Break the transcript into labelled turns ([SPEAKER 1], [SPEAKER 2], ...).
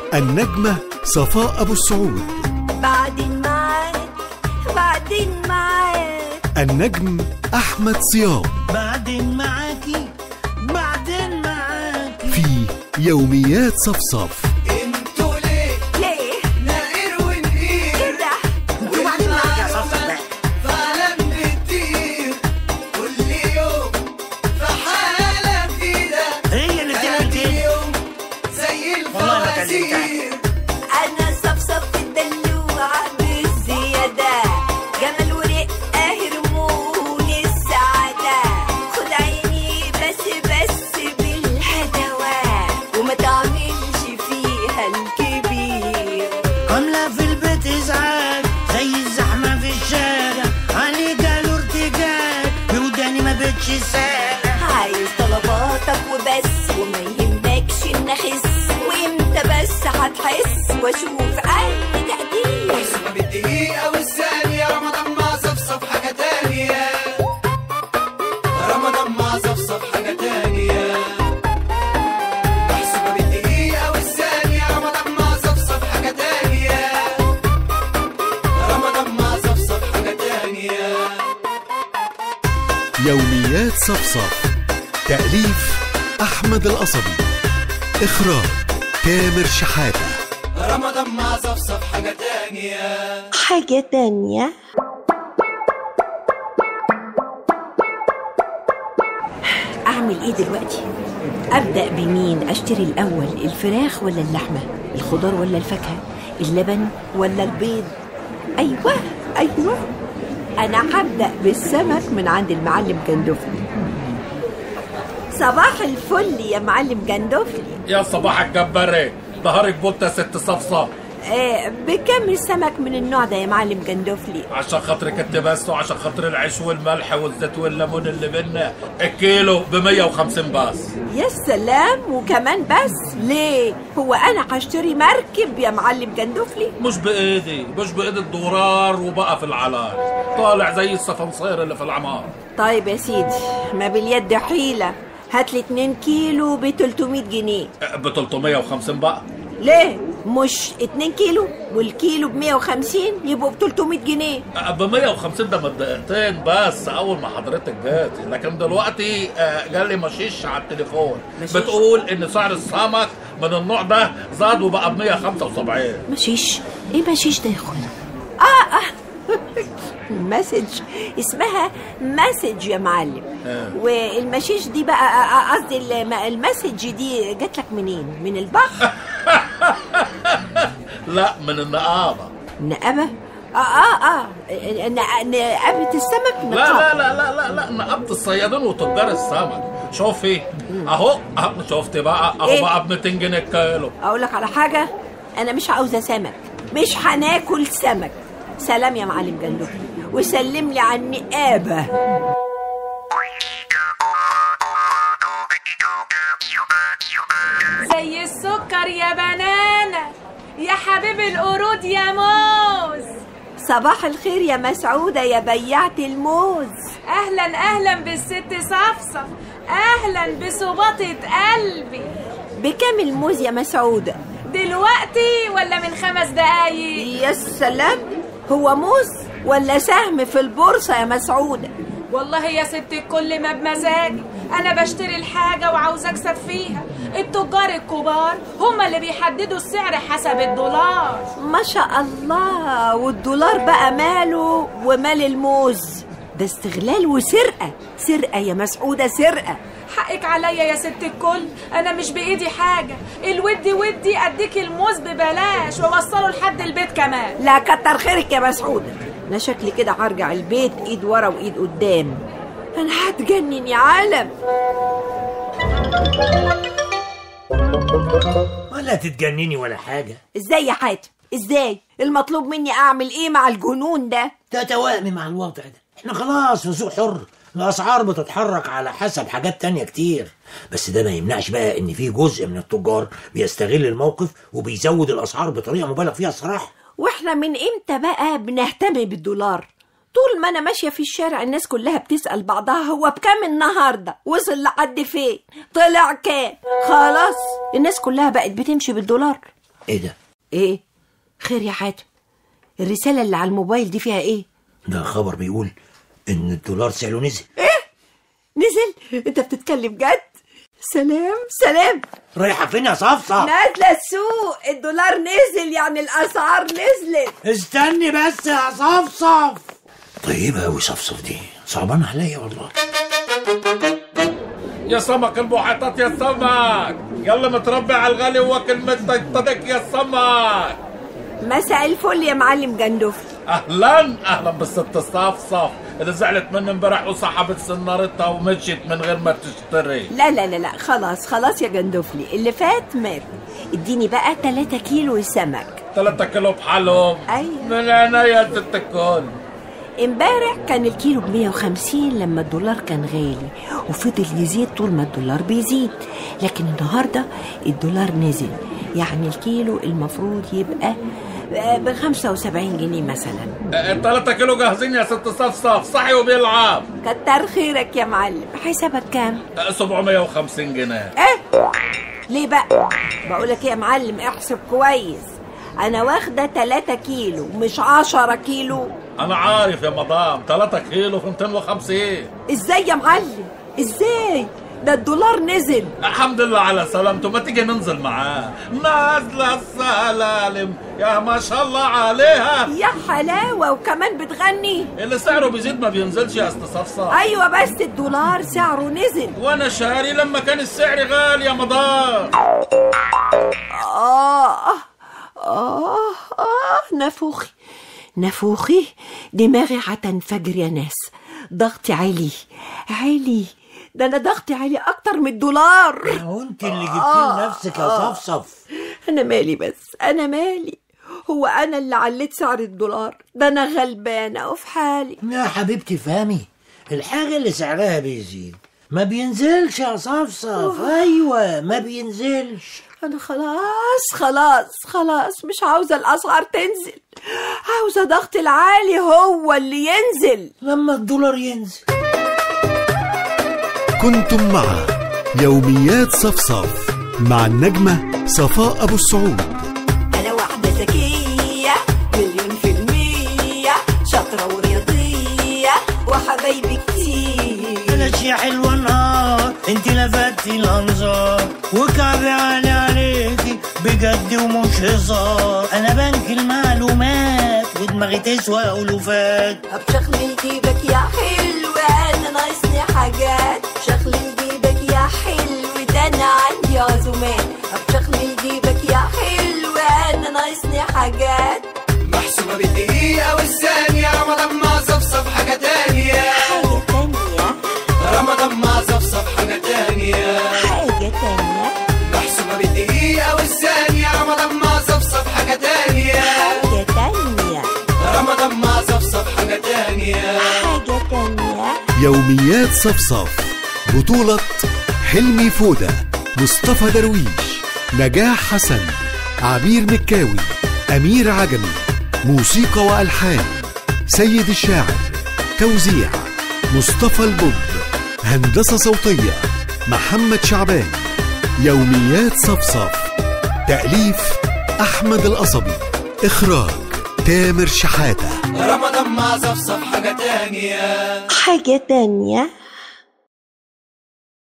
[SPEAKER 1] النجمة صفاء أبو السعود
[SPEAKER 2] بعدين معاك بعدين معاك
[SPEAKER 1] النجم أحمد صيام
[SPEAKER 3] بعدين معاكي بعدين معاكي
[SPEAKER 1] في يوميات صفصف
[SPEAKER 3] انتوا ليه
[SPEAKER 2] ليه
[SPEAKER 3] نائر ونقير
[SPEAKER 2] كده
[SPEAKER 3] وبعدين معاكي يا صفصف فعلا بتطير كل يوم في حالة جديدة هي اللي بتعمل يوم زي
[SPEAKER 4] والله ما
[SPEAKER 3] الفوازير
[SPEAKER 2] انا صفصف الدلوعة بالزيادة جمال ورقة هرمون السعادة خد عيني بس بس بالهدوى وما تعملش فيها الكبير
[SPEAKER 3] عاملة في البيت إزعاج زي الزحمة في الشارع علي جاله ارتجاج بوداني ما بقتش سارع
[SPEAKER 2] عايز طلباتك وبس وما يهمكش ان اخس وامتى بس هتحس واشوف اي تقدير
[SPEAKER 3] بالدقيقة والثانية رمضان مع صفصف حاجة تانية رمضان مع صفصف حاجة تانية احسب بالدقيقة والثانية رمضان مع صفصف حاجة تانية رمضان مع صفصف حاجة تانية
[SPEAKER 1] يوميات صفصف تأليف أحمد القصبي إخراج تامر شحاتة
[SPEAKER 3] رمضان مع صفصف حاجة تانية
[SPEAKER 2] حاجة تانية أعمل إيه دلوقتي؟ أبدأ بمين؟ أشتري الأول الفراخ ولا اللحمة؟ الخضار ولا الفاكهة؟ اللبن ولا البيض؟ أيوة أيوة أنا هبدأ بالسمك من عند المعلم جندفلي صباح الفل يا معلم جندفلي
[SPEAKER 5] يا صباح الجبارة ظهرك بوتا ست صفصة
[SPEAKER 2] آه بكم السمك من النوع ده يا معلم جندفلي؟
[SPEAKER 5] عشان خاطرك انت بس وعشان خاطر العيش والملح والزيت والليمون اللي بينا الكيلو ب 150 بس
[SPEAKER 2] يا سلام وكمان بس ليه هو انا هشتري مركب يا معلم جندفلي
[SPEAKER 5] مش بايدي مش بايد الدولار وبقى في العلاج طالع زي السفنصير اللي في العمار
[SPEAKER 2] طيب يا سيدي ما باليد حيلة هات لي 2 كيلو ب 300 جنيه
[SPEAKER 5] ب 350 بقى
[SPEAKER 2] ليه مش 2 كيلو والكيلو ب 150 يبقوا ب 300 جنيه
[SPEAKER 5] ب 150 ده من دقيقتين بس اول ما حضرتك جات لكن دلوقتي آه، جالي مشيش على التليفون
[SPEAKER 2] مشيش؟
[SPEAKER 5] بتقول ان سعر السمك من النوع ده زاد وبقى ب 175
[SPEAKER 2] مشيش ايه مشيش ده يا اخويا اه اه مسج اسمها مسج يا معلم
[SPEAKER 5] آه.
[SPEAKER 2] والمشيش دي بقى آه، آه، قصدي الم- المسج دي جات لك منين من البحر
[SPEAKER 5] لا من النقابه
[SPEAKER 2] نقابة اه اه اه ن- نقابة السمك
[SPEAKER 5] لا لا لا لا لا لا نقابة الصيادين وتجار السمك شوفي اهو اهو شفتي بقى اهو
[SPEAKER 2] إيه؟
[SPEAKER 5] بقى ب 200 جنيه الكيلو
[SPEAKER 2] اقول لك على حاجة انا مش عاوزة سمك مش هناكل سمك سلام يا معلم جندوفي وسلم لي على النقابة
[SPEAKER 6] زي السكر يا بنانا يا حبيب القرود يا موز
[SPEAKER 2] صباح الخير يا مسعودة يا بياعة الموز
[SPEAKER 6] اهلا اهلا بالست صفصف اهلا بصباطة قلبي
[SPEAKER 2] بكام الموز يا مسعودة
[SPEAKER 6] دلوقتي ولا من خمس دقايق
[SPEAKER 2] يا سلام هو موز ولا سهم في البورصة يا مسعودة
[SPEAKER 6] والله يا ست الكل ما بمزاجي انا بشتري الحاجة وعاوز اكسب فيها التجار الكبار هما اللي بيحددوا السعر حسب الدولار
[SPEAKER 2] ما شاء الله والدولار بقى ماله ومال الموز ده استغلال وسرقة سرقة يا مسعودة سرقة
[SPEAKER 6] حقك عليا يا ست الكل انا مش بايدي حاجة الودي ودي اديك الموز ببلاش واوصله لحد البيت كمان
[SPEAKER 2] لا كتر خيرك يا مسعودة انا شكلي كده هرجع البيت ايد ورا وايد قدام انا هتجنن يا عالم
[SPEAKER 4] ولا تتجنني ولا حاجة
[SPEAKER 2] ازاي يا حاتم ازاي المطلوب مني اعمل ايه مع الجنون ده
[SPEAKER 4] تتوائمي مع الوضع ده احنا خلاص في سوق حر الأسعار بتتحرك على حسب حاجات تانية كتير بس ده ما يمنعش بقى إن في جزء من التجار بيستغل الموقف وبيزود الأسعار بطريقة مبالغ فيها الصراحة
[SPEAKER 2] واحنا من امتى بقى بنهتم بالدولار طول ما انا ماشيه في الشارع الناس كلها بتسال بعضها هو بكام النهارده وصل لحد فين طلع كام خلاص الناس كلها بقت بتمشي بالدولار
[SPEAKER 4] ايه ده
[SPEAKER 2] ايه خير يا حاتم الرسالة اللي على الموبايل دي فيها ايه
[SPEAKER 4] ده خبر بيقول ان الدولار سعره نزل
[SPEAKER 2] نزل انت بتتكلم جد سلام سلام
[SPEAKER 4] رايحه فين يا صفصه
[SPEAKER 2] نازلة السوق الدولار نزل يعني الأسعار نزلت
[SPEAKER 4] استني بس يا صفصف طيبة أوي صفصف دي صعبان عليا والله
[SPEAKER 5] يا سمك المحيطات يا سمك يلا متربي على الغالي واكل متك يا سمك
[SPEAKER 2] مساء الفل يا معلم جندفلي
[SPEAKER 5] اهلا اهلا بالست صفصف اللي زعلت مني امبارح وسحبت سنارتها ومشيت من غير ما تشتري
[SPEAKER 2] لا لا لا لا خلاص خلاص يا جندفلي اللي فات مات اديني بقى 3 كيلو سمك
[SPEAKER 5] 3 كيلو بحالهم
[SPEAKER 2] أيوة.
[SPEAKER 5] من عينيا يا ست الكل
[SPEAKER 2] امبارح كان الكيلو ب 150 لما الدولار كان غالي وفضل يزيد طول ما الدولار بيزيد لكن النهارده الدولار نزل يعني الكيلو المفروض يبقى ب 75 جنيه مثلا
[SPEAKER 5] الثلاثة كيلو جاهزين يا ست صفصف صحي وبيلعب
[SPEAKER 2] كتر خيرك يا معلم حسابك كام؟
[SPEAKER 5] أه، 750 جنيه
[SPEAKER 2] ايه؟ ليه بقى؟ بقولك إيه يا معلم احسب كويس انا واخده 3 كيلو مش 10 كيلو
[SPEAKER 5] انا عارف يا مدام 3 كيلو في 250
[SPEAKER 2] ازاي يا معلم؟ ازاي؟ ده الدولار نزل
[SPEAKER 5] الحمد لله على سلامته ما تيجي ننزل معاه نازلة السلالم يا ما شاء الله عليها
[SPEAKER 2] يا حلاوه وكمان بتغني
[SPEAKER 5] اللي سعره بيزيد ما بينزلش يا است صفصف
[SPEAKER 2] ايوه بس الدولار سعره نزل
[SPEAKER 5] وانا شاري لما كان السعر غالي يا مدام
[SPEAKER 2] آه آه آه نافوخي نافوخي دماغي هتنفجر يا ناس ضغطي عالي عالي ده أنا ضغطي عالي أكتر من الدولار
[SPEAKER 4] هو انت اللي جبتيه لنفسك يا صفصف
[SPEAKER 2] أنا مالي بس أنا مالي هو أنا اللي عليت سعر الدولار ده أنا غلبانة وفي حالي
[SPEAKER 4] يا حبيبتي فهمي الحاجة اللي سعرها بيزيد ما بينزلش يا صفصف ايوه ما بينزلش
[SPEAKER 2] أنا خلاص خلاص خلاص مش عاوزة الأسعار تنزل عاوزة ضغط العالي هو اللي ينزل
[SPEAKER 4] لما الدولار ينزل
[SPEAKER 1] كنتم مع يوميات صفصف مع النجمة صفاء أبو السعود
[SPEAKER 2] أنا واحدة ذكية مليون في المية شاطرة ورياضية وحبايبي كتير
[SPEAKER 3] انا شي حلوة نهار انت لفتي الانظار وكعبي عالي عليكي بجد ومش هزار انا بنك المعلومات ودماغي تسوى الوفات
[SPEAKER 2] بشغل جيبك يا حلو أنا ناقصني حاجات شغل جيبك يا حلو ده أنا عندي عزومات بشغل جيبك يا حلو أنا ناقصني حاجات
[SPEAKER 7] محسوبة بالدقيقة والثانية رمضان ما صفصف حاجة تانية
[SPEAKER 2] حاجة تانية
[SPEAKER 7] رمضان ما صفصف حاجة تانية
[SPEAKER 2] حاجة تانية
[SPEAKER 7] محسوبة بالدقيقة والثانية رمضان ما صفصف حاجة تانية
[SPEAKER 2] حاجة تانية
[SPEAKER 7] رمضان ما صفصف حاجة تانية
[SPEAKER 2] حاجة تانية
[SPEAKER 1] يوميات صفصف بطولة حلمي فودة مصطفى درويش نجاح حسن عبير مكاوي أمير عجمي موسيقى وألحان سيد الشاعر توزيع مصطفى البب هندسة صوتية محمد شعبان يوميات صفصف تأليف أحمد القصبي إخراج تامر شحاتة
[SPEAKER 7] رمضان ما صفصف حاجة تانية
[SPEAKER 2] حاجة تانية